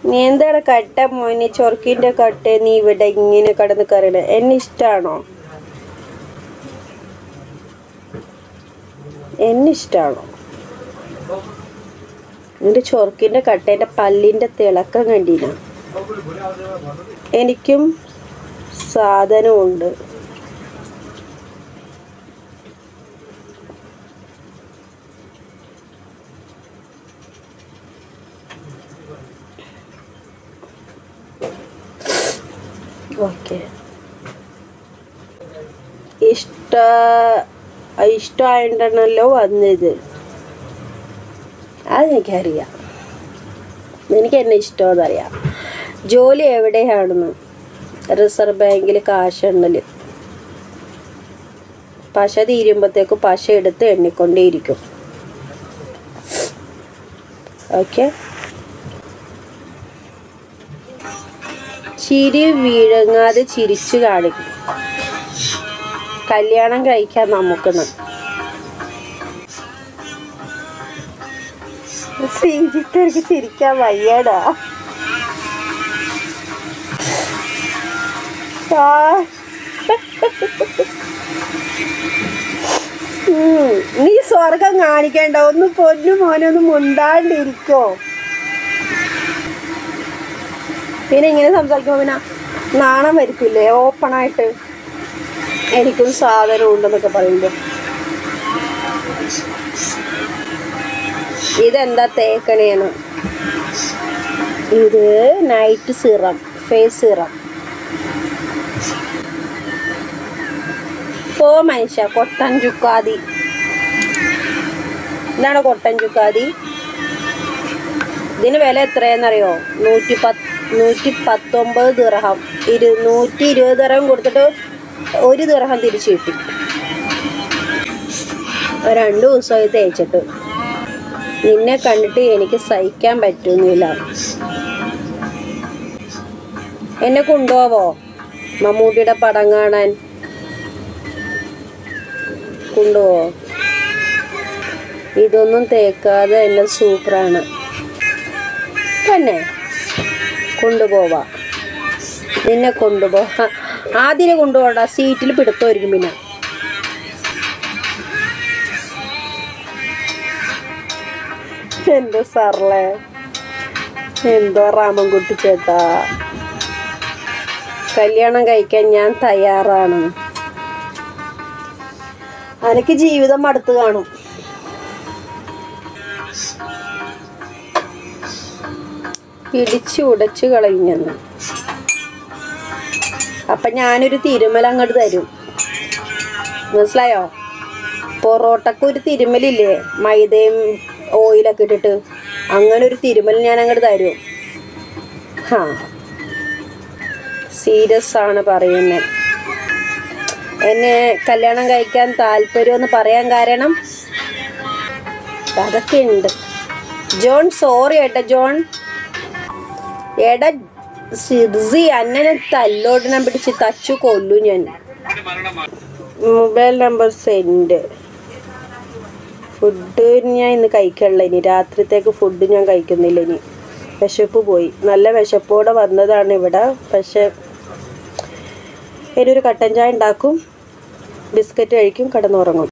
നീ എന്താണ് കട്ട മോനെ ചൊറുക്കിന്റെ കട്ട നീ ഇവിടെ ഇങ്ങനെ കടന്ന് കയറണ എന്നെ ഇഷ്ടാണോ എന്നെ ഇഷ്ടാണോ നിന്റെ ചൊറുക്കിന്റെ കട്ടേന്റെ പല്ലിന്റെ തിളക്കം കണ്ടീന എനിക്കും സാധനമുണ്ട് ഓക്കെ ഇഷ്ട ഇഷ്ടമായിട്ടാണല്ലോ വന്നത് അതെനിക്കറിയാം എനിക്ക് എന്നെ ഇഷ്ടമെന്നറിയാം ജോലി എവിടെയാണെന്ന് റിസർവ് ബാങ്കിൽ കാശുണ്ടല് പശ തീരുമ്പോഴത്തേക്ക് പശ എടുത്ത് എണ്ണിക്കൊണ്ടേയിരിക്കും ഓക്കെ ചിരി വീഴങ്ങാതെ ചിരിച്ചു കാണിക്കും കല്യാണം കഴിക്കാൻ നമുക്കെന്ന് ശ്രീജിത്തർക്ക് ചിരിക്കാൻ വയ്യടാ ആ. ഉം. നീ സ്വർഗം കാണിക്കണ്ട ഒന്ന് പൊന്നു മോനെ ഒന്ന് മുണ്ടാണ്ടിരിക്കോ പിന്നെ ഇങ്ങനെ സംസാരിക്കുമ്പോൾ പിന്നെ നാണം വരത്തില്ലേ ഓപ്പണായിട്ട് എനിക്കും സാധനം ഉണ്ടെന്നൊക്കെ പറയുമ്പോൾ ഇതെന്താ തേക്കണേന്ന് ഇത് നൈറ്റ് സിറം ഫേസ് സിറം പോ മനുഷ്യ കൊട്ടൻ ചുക്കാതി ഇതാണ് കൊട്ടൻ ചുക്കാതി ഇതിന് വില എത്രയെന്നറിയോ നൂറ്റി പത്ത് നൂറ്റി പത്തൊമ്പത് ദിർഹം ഇരു നൂറ്റി ഇരുപത് ദിർഹം കൊടുത്തിട്ട് ഒരു ദിർഹം തിരിച്ചു കിട്ടി രണ്ട് ദിവസമായി തേച്ചിട്ട് നിന്നെ കണ്ടിട്ട് എനിക്ക് സഹിക്കാൻ പറ്റുന്നില്ല എന്നെ കൊണ്ടുപോവോ മമ്മൂട്ടിയുടെ പടം കാണാൻ കൊണ്ടുപോവോ ഇതൊന്നും തേക്കാതെ എന്നെ സൂപ്പറാണ് തന്നെ കൊണ്ടുപോവാ നിന്നെ കൊണ്ടുപോവാ ആദ്യം കൊണ്ടുപോകണ്ട സീറ്റിൽ പിടുത്തമായിരിക്കും പിന്നെ എന്തോ സാറല്ലേ എന്തോ രാമൻകുട്ടി ചേട്ടാ കല്യാണം കഴിക്കാൻ ഞാൻ തയ്യാറാണ് അനക്ക് ജീവിതം മടുത്ത് കാണും പിടിച്ചു ഉടച്ചു കളയുഞ്ഞെന്ന് അപ്പൊ ഞാനൊരു തിരുമല അങ്ങോട്ട് തരും മനസ്സിലായോ പൊറോട്ടക്ക് ഒരു തിരുമലില്ലേ മൈദയും ഓയിലൊക്കെ ഇട്ടിട്ട് അങ്ങനെ ഒരു തിരുമൽ ഞാൻ അങ്ങോട്ട് തരും ഹാ സീരിയസ് ആണ് പറയുന്നത് എന്നെ കല്യാണം കഴിക്കാൻ താല്പര്യമെന്ന് പറയാൻ കാരണം അതൊക്കെ ഉണ്ട് ജോൺ സോറി ഏട്ടാ ജോൺ എടാ സിർസി അന്നനെ തല്ലോടണം പിടിച്ച് തച്ചു കൊല്ലു ഞാൻ മൊബൈൽ നമ്പർ സെൻഡ് ഫുഡ് ഞാൻ ഇന്ന് കഴിക്കണില്ല ഇനി രാത്രിത്തേക്ക് ഫുഡ് ഞാൻ കഴിക്കുന്നില്ല ഇനി വിശപ്പ് പോയി നല്ല വിശപ്പോടെ വന്നതാണ് ഇവിടെ പക്ഷെ ഇനി ഒരു കട്ടൻ ചായ ഉണ്ടാക്കും ബിസ്ക്കറ്റ് കഴിക്കും കിടന്നുറങ്ങും